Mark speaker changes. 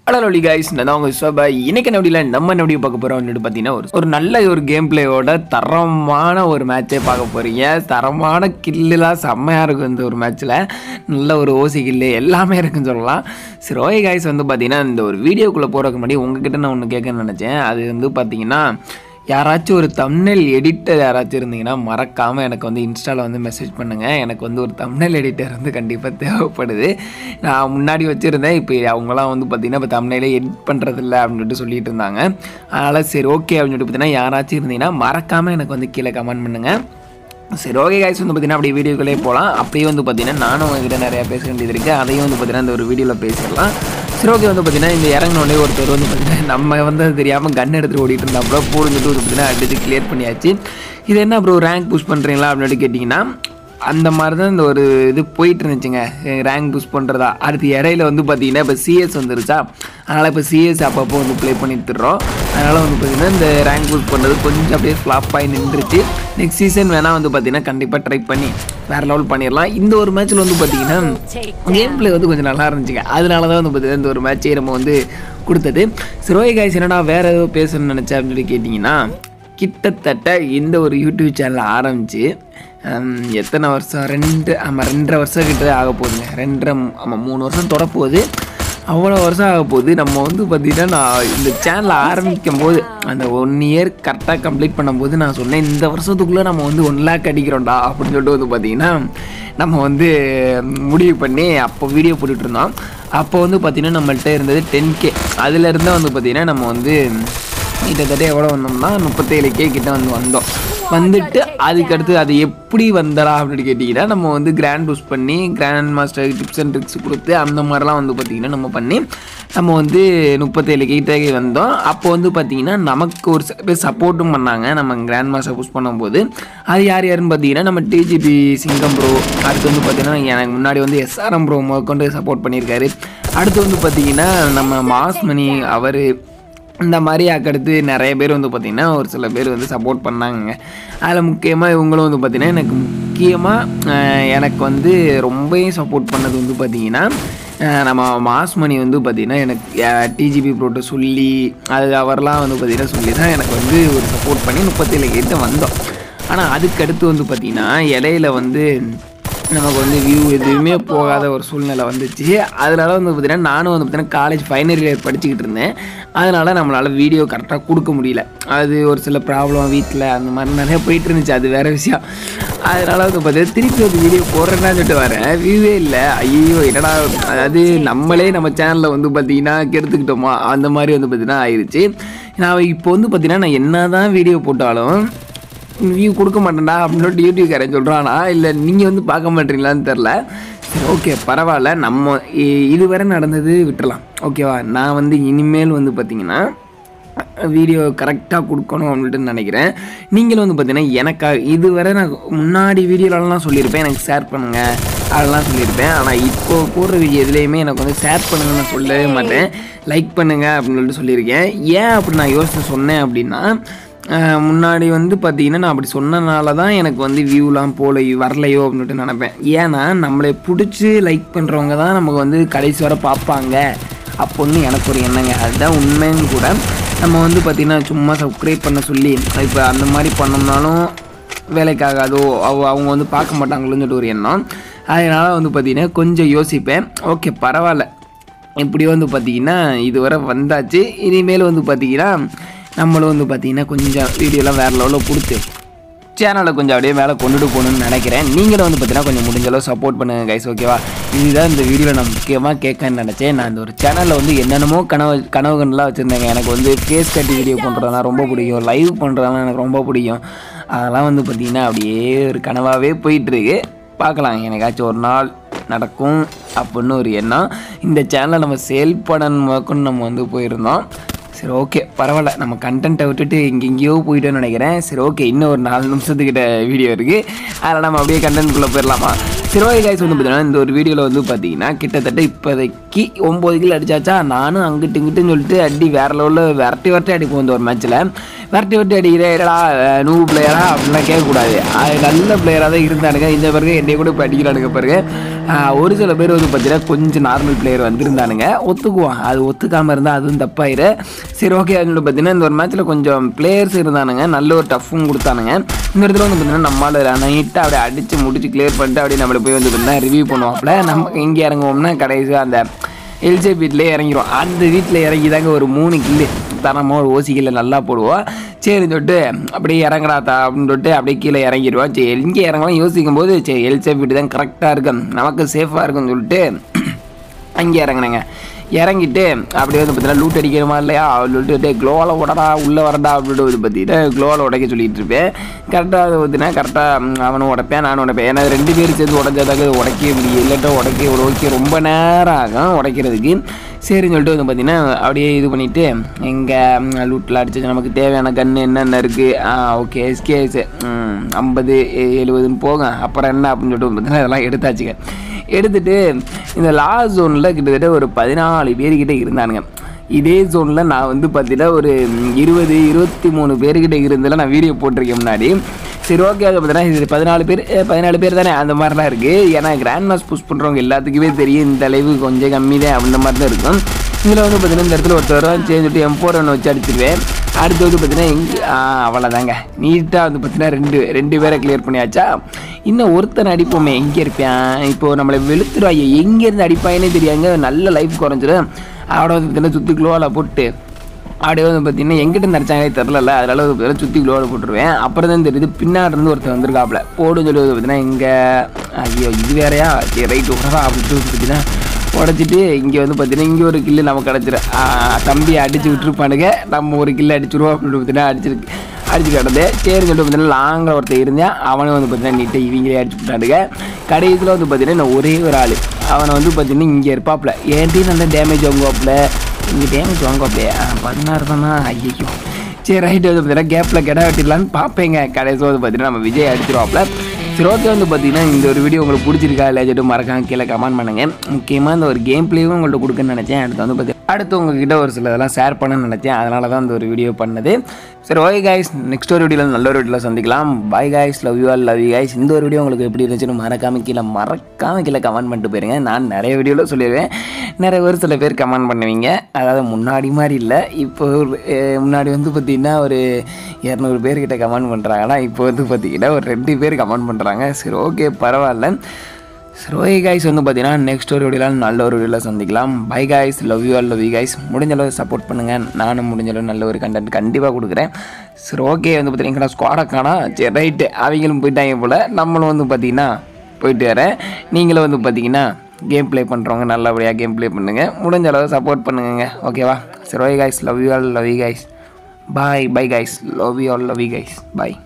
Speaker 1: hello lolly guys நான் தான் உங்கள் சோபா இன்னைக்கு நொடியில் நம்ம நொடி பார்க்க போகிறோம் வந்துட்டு பார்த்தீங்கன்னா ஒரு ஒரு நல்ல ஒரு கேம் பிளேயோட தரமான ஒரு மேட்சே பார்க்க போகிறீங்க தரமான கில்லுலாம் செம்மையாக இருக்கும் இந்த ஒரு மேட்ச்சில் நல்ல ஒரு ஓசி கில்லு எல்லாமே இருக்குன்னு சொல்லலாம் சரி ஓகே கைஸ் வந்து பார்த்தீங்கன்னா இந்த ஒரு வீடியோக்குள்ளே போகிறதுக்கு முன்னாடி உங்ககிட்ட நான் ஒன்று கேட்கணும்னு நினச்சேன் அது வந்து பார்த்தீங்கன்னா யாராச்சும் ஒரு தம்னெல் எடிட்டர் யாராச்சும் இருந்தீங்கன்னா மறக்காமல் எனக்கு வந்து இன்ஸ்டாவில் வந்து மெசேஜ் பண்ணுங்கள் எனக்கு வந்து ஒரு தம்னெல் எடிட்டர் வந்து கண்டிப்பாக தேவைப்படுது நான் முன்னாடி வச்சுருந்தேன் இப்போ அவங்களாம் வந்து பார்த்திங்கன்னா இப்போ தம்னெயிலே எடிட் பண்ணுறதில்ல அப்படின்னு சொல்லிட்டு சொல்லிட்டு இருந்தாங்க அதனால் சரி ஓகே அப்படின்னு சொல்லிட்டு பார்த்தீங்கன்னா யாராச்சும் இருந்தீங்கன்னா மறக்காமல் எனக்கு வந்து கீழே கமெண்ட் பண்ணுங்கள் சரி ஓகே காய்ஸ் வந்து பார்த்தீங்கன்னா அப்படியே வீடியோக்குள்ளே போகலாம் அப்படியே வந்து பார்த்தீங்கன்னா நானும் உங்ககிட்ட நிறையா பேச வேண்டியது இருக்குது அதையும் வந்து பார்த்தீங்கன்னா இந்த ஒரு வீடியோவில் பேசிடலாம் சரி ஓகே வந்து பார்த்தீங்கன்னா இந்த இறங்கினோடனே ஒருத்தர் வந்து பார்த்தீங்கன்னா நம்ம வந்து அது தெரியாமல் கன் எடுத்துகிட்டு ஓடிட்டு இருந்தாப்புல போடுங்கிட்டு வந்து பார்த்தீங்கன்னா அடிச்சு கிளியர் பண்ணியாச்சு இது என்ன ப்ரோ ரேங்க் புஷ் பண்ணுறீங்களா அப்படின்னு கேட்டிங்கன்னா அந்த மாதிரி தான் இந்த ஒரு இது போயிட்டு இருந்துச்சுங்க ரேங்க் புஷ் பண்ணுறதா அடுத்து இடையில வந்து பார்த்தீங்கன்னா இப்போ சிஎஸ் வந்துருச்சா அதனால் இப்போ சிஎஸ் அப்பப்போ வந்து ப்ளே பண்ணிட்டுறோம் அதனால் வந்து பார்த்தீங்கன்னா இந்த ரேங்க் புஷ் பண்ணுறது கொஞ்சம் அப்படியே ஃப்ளாப் ஆகி நின்றுச்சு நெக்ஸ்ட் சீசன் வேணால் வந்து பார்த்தீங்கன்னா கண்டிப்பாக ட்ரை பண்ணி வேறு லெவல் பண்ணிடலாம் இந்த ஒரு மேட்ச்சில் வந்து பார்த்தீங்கன்னா கேம் பிளே வந்து கொஞ்சம் நல்லா இருந்துச்சுங்க அதனால தான் வந்து பார்த்தீங்கன்னா இந்த ஒரு மேட்சே நம்ம வந்து கொடுத்தது சிரோய் காய்ஸ் என்னடா வேறு ஏதோ பேசணும்னு நினச்சேன் அப்படின்னு சொல்லி கேட்டிங்கன்னா கிட்டத்தட்ட இந்த ஒரு யூடியூப் சேனல் ஆரம்பித்து எத்தனை வருஷம் ரெண்டு ஆமாம் ரெண்டரை வருஷம் கிட்ட ஆக போகுதுங்க ரெண்டரை ஆமாம் மூணு வருஷம் தொடப்போகுது அவ்வளோ வருஷம் ஆக போகுது நம்ம வந்து பார்த்திங்கன்னா நான் இந்த சேனலை ஆரம்பிக்கும் போது அந்த ஒன் இயர் கரெக்டாக கம்ப்ளீட் பண்ணும்போது நான் சொன்னேன் இந்த வருஷத்துக்குள்ளே நம்ம வந்து ஒன் லேக் அடிக்கிறோம்டா அப்படின்னு சொல்லிட்டு வந்து பார்த்திங்கன்னா நம்ம வந்து முடிவு பண்ணி அப்போ வீடியோ போட்டுட்டு இருந்தோம் அப்போ வந்து பார்த்திங்கன்னா நம்மள்ட்ட இருந்தது டென் கே அதுலேருந்து வந்து பார்த்திங்கன்னா நம்ம வந்து கிட்டத்தட்ட எவ்வளோ வந்தோம்னா முப்பத்தேழு கே கிட்ட வந்து வந்தோம் வந்துட்டு அதுக்கடுத்து அது எப்படி வந்தடா அப்படின்னு கேட்டிங்கன்னா நம்ம வந்து கிராண்ட் புஷ் பண்ணி grand master tips and tricks கொடுத்து அந்த மாதிரிலாம் வந்து பார்த்திங்கன்னா நம்ம பண்ணி நம்ம வந்து முப்பத்தேழு கிட்ட வந்தோம் அப்போ வந்து பார்த்திங்கன்னா நமக்கு ஒரு சில பேர் சப்போர்ட்டும் பண்ணாங்க நம்ம கிராண்ட் மாஸ்டர் புஷ் பண்ணும்போது அது யார் யாருன்னு பார்த்தீங்கன்னா நம்ம டிஜிபி சிங்கம் ப்ரோ அடுத்து வந்து பார்த்திங்கன்னா எனக்கு முன்னாடி வந்து எஸ்ஆர்எம் ப்ரோ முதற்கொண்டு சப்போர்ட் பண்ணியிருக்காரு அடுத்து வந்து பார்த்திங்கன்னா நம்ம மாஸ்மணி அவர் இந்த மாதிரி அதுக்கடுத்து நிறைய பேர் வந்து பார்த்திங்கன்னா ஒரு சில பேர் வந்து சப்போர்ட் பண்ணாங்க அதில் முக்கியமாக இவங்களும் வந்து பார்த்திங்கன்னா எனக்கு முக்கியமாக எனக்கு வந்து ரொம்பவும் சப்போர்ட் பண்ணது வந்து பார்த்திங்கன்னா நம்ம மாஸ்மணி வந்து பார்த்திங்கன்னா எனக்கு டிஜிபி ப்ரோட்ட சொல்லி அது அவர்லாம் வந்து பார்த்திங்கன்னா சொல்லி தான் எனக்கு வந்து ஒரு சப்போர்ட் பண்ணி முப்பத்தேழு கிட்ட வந்தோம் ஆனால் அதுக்கடுத்து வந்து பார்த்திங்கன்னா இடையில வந்து நமக்கு வந்து வியூ எதுவுமே போகாத ஒரு சூழ்நிலை வந்துச்சு அதனால வந்து பார்த்திங்கன்னா நானும் வந்து பார்த்திங்கன்னா காலேஜ் ஃபைனல் இயர் படிச்சுக்கிட்டு இருந்தேன் அதனால் நம்மளால் வீடியோ கரெக்டாக கொடுக்க முடியல அது ஒரு சில ப்ராப்ளம் வீட்டில் அந்த மாதிரி நிறைய போயிட்டு இருந்துச்சு அது வேறு விஷயம் அதனால் வந்து பார்த்தீங்கன்னா திருப்பி ஒரு வீடியோ போடுறேன்னு சொல்லிட்டு வரேன் வியூவே இல்லை ஐயோ என்னடா அதாவது நம்மளே நம்ம சேனலில் வந்து பார்த்திங்கன்னா கெடுத்துக்கிட்டோமா அந்த மாதிரி வந்து பார்த்திங்கன்னா ஆயிடுச்சு நான் இப்போ வந்து பார்த்திங்கன்னா நான் என்ன தான் வீடியோ போட்டாலும் வியூ கொடுக்க மாட்டேன்டா அப்படின்னு சொல்லிட்டு யூடியூப்காரன் சொல்கிறானா இல்லை நீங்கள் வந்து பார்க்க மாட்டீங்களான்னு தெரில சரி ஓகே பரவாயில்ல நம்ம இ- இதுவரை நடந்தது விட்டுறலாம் ஓகேவா நான் வந்து இனிமேல் வந்து பார்த்தீங்கன்னா வீடியோ கரெக்டாக கொடுக்கணும் அப்படின்ட்டு நினைக்கிறேன் நீங்களும் வந்து பார்த்தீங்கன்னா எனக்காக இதுவரை நான் முன்னாடி வீடியோலலாம் சொல்லியிருப்பேன் எனக்கு ஷேர் பண்ணுங்கள் அதெல்லாம் சொல்லியிருப்பேன் ஆனால் இப்போ போடுற வீடியோ எதுலேயுமே எனக்கு வந்து ஷேர் பண்ணுங்கன்னு நான் சொல்லவே மாட்டேன் லைக் பண்ணுங்கள் அப்படின்னு சொல்லிட்டு சொல்லியிருக்கேன் ஏன் அப்படி நான் யோசிச்சு சொன்னேன் அப்படின்னா ஆஹ் முன்னாடி வந்து பார்த்தீங்கன்னா நான் அப்படி சொன்னனால தான் எனக்கு வந்து வியூலாம் போல வரலையோ அப்படின்ட்டு நினப்பேன் ஏன்னா நம்மளை பிடிச்சி லைக் பண்ணுறவங்க தான் நமக்கு வந்து கடைசி வரை பார்ப்பாங்க அப்போன்னு எனக்கு ஒரு எண்ணங்க அதுதான் உண்மைன்னு கூட நம்ம வந்து பார்த்திங்கன்னா சும்மா சப்ஸ்கிரைப் பண்ண சொல்லி இப்போ அந்த மாதிரி பண்ணோம்னாலும் வேலைக்காகாதோ அவ அவங்க வந்து பார்க்க மாட்டாங்களோன்னு சொல்லிட்டு ஒரு எண்ணம் அதனால் வந்து பார்த்திங்கன்னா கொஞ்சம் யோசிப்பேன் ஓகே பரவாயில்ல இப்படி வந்து பார்த்தீங்கன்னா இதுவரை வந்தாச்சு இனிமேல் வந்து பார்த்தீங்கன்னா நம்மளும் வந்து பார்த்தீங்கன்னா கொஞ்சம் வீடியோலாம் வேறு லெவலில் கொடுத்து சேனலை கொஞ்சம் அப்படியே மேலே கொண்டுட்டு போகணும்னு நினைக்கிறேன் நீங்களும் வந்து பார்த்தீங்கன்னா கொஞ்சம் முடிஞ்ச அளவு சப்போர்ட் பண்ணுங்கள் கைஸ் ஓகேவா இதுதான் இந்த வீடியோவில் நான் முக்கியமாக கேட்கன்னு நினச்சேன் நான் இந்த ஒரு சேனலில் வந்து என்னென்னமோ கனவு கனவுகள்லாம் வச்சுருந்தேங்க எனக்கு வந்து ஃபேஸ் கட்டி வீடியோ பண்ணுறதுனா ரொம்ப பிடிக்கும் லைவ் பண்ணுறதுலாம் எனக்கு ரொம்ப பிடிக்கும் அதெல்லாம் வந்து பார்த்திங்கன்னா அப்படியே ஒரு கனவாகவே போயிட்டுருக்கு பார்க்கலாம் எனக்காச்சும் ஒரு நாள் நடக்கும் அப்படின்னு ஒரு எண்ணம் இந்த சேனலை நம்ம சேல் பண்ணணும் முதற்கொண்டு நம்ம வந்து போயிருந்தோம் சரி ஓகே பரவாயில்ல நம்ம கண்டென்ட்டை விட்டுட்டு இங்கே எங்கேயோ போயிட்டோன்னு நினைக்கிறேன் சரி ஓகே இன்னும் ஒரு நாலு நிமிஷத்துக்கிட்ட வீடியோ இருக்குது அதில் நம்ம அப்படியே கண்டென்ட்குள்ளே போயிடலாமா சரி ஓகே கைஸ் வந்து பார்த்தீங்கன்னா இந்த ஒரு வீடியோவில் வந்து பார்த்தீங்கன்னா கிட்டத்தட்ட இப்போதைக்கு ஒம்பது கிலோ அடிச்சாச்சா நானும் அங்கிட்டு இங்கிட்டுன்னு சொல்லிட்டு அடி வேற லெவலில் விரட்டி விரட்டி அடிப்போம் இந்த ஒரு மேட்ச்சில் விரட்டி விரட்டி அடிக்கிறேடா நூறு பிளேயரா அப்படிலாம் கேட்கக்கூடாது அது நல்ல பிளேயராக தான் இருந்தானுங்க இந்த பிறகு என்னை கூட இப்போ அடிக்கிறானுங்க பிறகு ஆஹ், ஒரு சில பேர் வந்து பார்த்தீங்கன்னா கொஞ்சம் நார்மல் பிளேயர் வந்திருந்தானுங்க ஒத்துக்குவான் அது ஒத்துக்காமல் இருந்தால் அதுவும் தப்பாயிரு சரி ஓகே அதோட பார்த்தீங்கன்னா இந்த ஒரு மேட்ச்சில் கொஞ்சம் பிளேயர்ஸ் இருந்தானுங்க நல்ல ஒரு டஃப்பும் கொடுத்தானுங்க இந்த இடத்துல வந்து பார்த்தீங்கன்னா நம்மளால் நைட்டாக அப்படியே அடித்து முடிச்சு கிளியர் பண்ணிட்டு அப்படியே நம்மளை போய் வந்து பார்த்தீங்கன்னா ரிவ்யூ பண்ணுவாப்புல நம்ம எங்கே இறங்குவோம்னா கடைசியாக அந்த எல்ஜே வீட்டிலே இறங்கிரும் அந்த வீட்டில் இறங்கி தாங்க ஒரு மூணு கில்லு தரமாக ஒரு ஓசி கில்ல நல்லா போடுவோம் சரின்னு சொல்லிட்டு அப்படியே இறங்குறா தா அப்படின்னு சொல்லிட்டு அப்படியே கீழே இறங்கிடுவோம் சரி எங்கே இறங்கலாம் யோசிக்கும் போது சரி எல்ஜே வீட்டு தான் கரெக்டாக இருக்கும் நமக்கு சேஃபாக இருக்கும்னு சொல்லிட்டு அங்கே இறங்குனேங்க இறங்கிட்டு அப்படியே வந்து பார்த்தீங்கன்னா லூட் அடிக்கிறமா இல்லையா சொல்லிட்டு க்ளோவில் உடடா உள்ளே வரடா அப்படின்ட்டு வந்து பார்த்தீங்கன்னா க்ளோவில் உடைக்க சொல்லிட்டு இருப்பேன் கரெக்டாக அது பார்த்தீங்கன்னா கரெக்டாக அவனும் உடைப்பேன் நானும் உடைப்பேன் ஏன்னா ரெண்டு பேரும் சேர்ந்து உடஞ்சதாக உடைக்க முடியும் இல்லாட்டா உடைக்க உடைக்க ரொம்ப நேரம் ஆகும் உடைக்கிறதுக்கு சரின்னு சொல்லிட்டு வந்து பார்த்தீங்கன்னா அப்படியே இது பண்ணிவிட்டு எங்கள் லூட்டில் அடிச்சு நமக்கு தேவையான கன்று என்னென்ன இருக்குது ஓகே எஸ்கேஎஸ் ஐம்பது எழுபதுன்னு போங்க அப்புறம் என்ன அப்படின்னு சொல்லிட்டு வந்து பார்த்தீங்கன்னா இதெல்லாம் எடுத்தாச்சுங்க எடுத்துட்டு இந்த லாஸ்ட் ஜோனில் கிட்டத்தட்ட ஒரு பதினாலு பேர்கிட்ட இருந்தானுங்க இதே ஜோனில் நான் வந்து பார்த்தீங்கன்னா ஒரு இருபது இருபத்தி மூணு பேர்கிட்ட இருந்ததில் நான் வீடியோ போட்டிருக்கேன் முன்னாடி சரி ஓகே அது பார்த்தீங்கன்னா இது பதினாலு பேர் அஹ், பதினாலு பேர் தானே அந்த மாதிரிலாம் இருக்குது ஏன்னா கிராண்ட் மாஸ் புஷ் பண்ணுறவங்க எல்லாத்துக்குமே தெரியும் இந்த அளவு கொஞ்சம் கம்மி தான் அந்த மாதிரி தான் இருக்கும் இதில் வந்து பார்த்தீங்கன்னா இந்த இடத்துல ஒருத்தர் சேர்ந்துட்டு எம்போர் ஒன்று வச்சு அடிச்சிருவேன் அடுத்து வந்து பார்த்தீங்கன்னா எங்கே அவ்வளோதாங்க நீட்டாக வந்து பார்த்தீங்கன்னா ரெண்டு ரெண்டு பேரை கிளியர் பண்ணியாச்சா இன்னும் ஒருத்தன் அடிப்போமே எங்கே இருப்பான் இப்போ நம்மளை வெளுத்துருவாங்க எங்கேருந்து அடிப்பாங்கன்னே தெரியாங்க நல்ல லைஃப் குறைஞ்சிரும் அவட வந்து பார்த்தீங்கன்னா சுற்றி குளோவில் போட்டு அப்படியே வந்து பார்த்தீங்கன்னா எங்கிட்ட நடிச்சாங்களே தெரிலல அதனால வந்து பார்த்தீங்கன்னா சுற்றி குளோவில் போட்டுருவேன் அப்புறம் தான் தெரியுது பின்னாடி இருந்து ஒருத்தர் வந்திருக்காப்புல போடுன்னு சொல்லி வந்து பார்த்தீங்கன்னா இங்கே ஐயோ இது வேறையா சரி ரைட்டு விட்றா அப்படின்ட்டு வந்து பார்த்தீங்கன்னா உடச்சிட்டு இங்கே வந்து பார்த்தீங்கன்னா இங்கே ஒரு கில்லு நமக்கு கிடச்சிரும் தம்பி அடிச்சு விட்டுருப்பானுங்க நம்ம ஒரு கில்லு அடிச்சிருவோம் அப்படின்னு பார்த்தீங்கன்னா அடிச்சிருக்கு அடிச்சு கிடந்து சரின்னு சொல்லிட்டு பார்த்தீங்கன்னா லாங்கில் ஒருத்தர் இருந்தேன் அவனும் வந்து பார்த்தீங்கன்னா நீட்டை இவங்களே அடிச்சு விட்டானுங்க கடைசியில் வந்து பார்த்தீங்கன்னா இன்னும் ஒரே ஒரு ஆள் அவனை வந்து பார்த்தீங்கன்னா இங்கே இருப்பாப்புல ஏன்டி நல்ல டேமேஜ் வாங்குவாப்புல இங்கே டேமேஜ் வாங்குவாப்புல பதினாறு தானா ஐயோ சரி ரைட்டு வந்து பார்த்தீங்கன்னா கேப்பில் கிட வெட்டிடலான்னு பார்ப்பேங்க கடைசியில் வந்து பார்த்தீங்கன்னா நம்ம விஜய் அடிச்சிருவாப்புல சரி ஓகே வந்து பார்த்தீங்கன்னா இந்த ஒரு வீடியோ உங்களுக்கு பிடிச்சிருக்கா இல்லை சொல்லிட்டு மறக்காம கீழே கமெண்ட் பண்ணுங்க முக்கியமாக இந்த ஒரு கேம் பிளேவும் உங்கள்கிட்ட கொடுக்குன்னு நினச்சேன் அடுத்து வந்து பார்த்தி அடுத்து உங்ககிட்ட ஒரு சில இதெல்லாம் ஷேர் பண்ணணும்னு நினச்சேன் அதனால தான் இந்த ஒரு வீடியோ பண்ணது சரி ஓகே காய்ஸ் நெக்ஸ்ட் ஒரு வீடியோவில் நல்ல ஒரு வீடியோவில் சந்திக்கலாம் bye guys love you all love you guys இந்த ஒரு வீடியோ உங்களுக்கு எப்படி இருந்துச்சுன்னு மறக்காம கீழே மறக்காம கீழே கமெண்ட் பண்ணிட்டு போயிருங்க நான் நிறைய வீடியோவில் சொல்லிடுவேன் நிறைய ஒரு சில பேர் கமெண்ட் பண்ணுவீங்க அதாவது முன்னாடி மாதிரி இல்லை இப்போ ஒரு, அஹ், முன்னாடி வந்து பார்த்தீங்கன்னா ஒரு இரநூறு பேர்கிட்ட கமெண்ட் பண்ணுறாங்கன்னா இப்போ வந்து பார்த்தீங்கன்னா ஒரு ரெண்டு பேர் கமெண்ட் பண்ணுறாங்க சரி ஓகே பரவாயில்ல சரி ஓகே காய்ஸ் வந்து பார்த்தீங்கன்னா நெக்ஸ்ட் ஒரு வீடியோவில் நல்ல ஒரு வீடியோவில் சந்திக்கலாம் bye guys love you all love you guys முடிஞ்ச அளவு சப்போர்ட் பண்ணுங்கள் நானும் முடிஞ்ச அளவு நல்ல ஒரு கண்டென்ட் கண்டிப்பாக கொடுக்குறேன் சரி ஓகே வந்து பார்த்தீங்கன்னா ஸ்குவாடை காணா சரி ரைட்டு அவங்களும் போயிட்டாங்க போல் நம்மளும் வந்து பார்த்தீங்கன்னா போயிட்டு வரேன் நீங்களும் வந்து பார்த்தீங்கன்னா கேம் ப்ளே பண்ணுறவங்க நல்லபடியாக கேம் ப்ளே பண்ணுங்கள் முடிஞ்ச அளவு சப்போர்ட் பண்ணுங்க ஓகேவா சரி okay guys love you all love you guys bye bye guys love you all love you guys bye